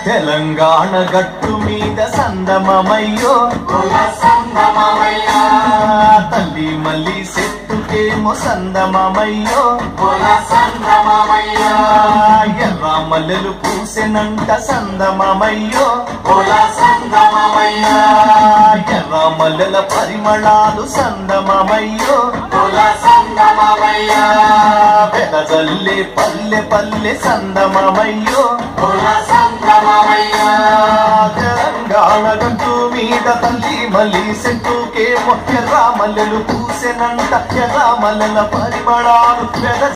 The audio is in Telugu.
తెలంగాణ గట్టు మీద సందమమయ్యో కుల సంగమమయ్యా తల్లి మళ్ళీ సెట్టుకేమో సందమమయ్యో కుల సంగమమయ్యా ఎర్ర మల్లెలు పూసెనంట సందమమయ్యో కుల సంగమమయ్యా ఎర్ర మల్లెల పరిమళాలు సందమమయ్యో కుల సంగమమయ్యా వెదజల్లే పల్లె పల్లె సందమమయ్యో కుల సంగమమయ్యా తెలంగాణ గట్టు మీద తల్లి మళ్ళీ సెట్టుకేమో ఎర్ర మల్లెలు పూసెనంట ఎర్ర మల్లెల పరిమళాలు వెద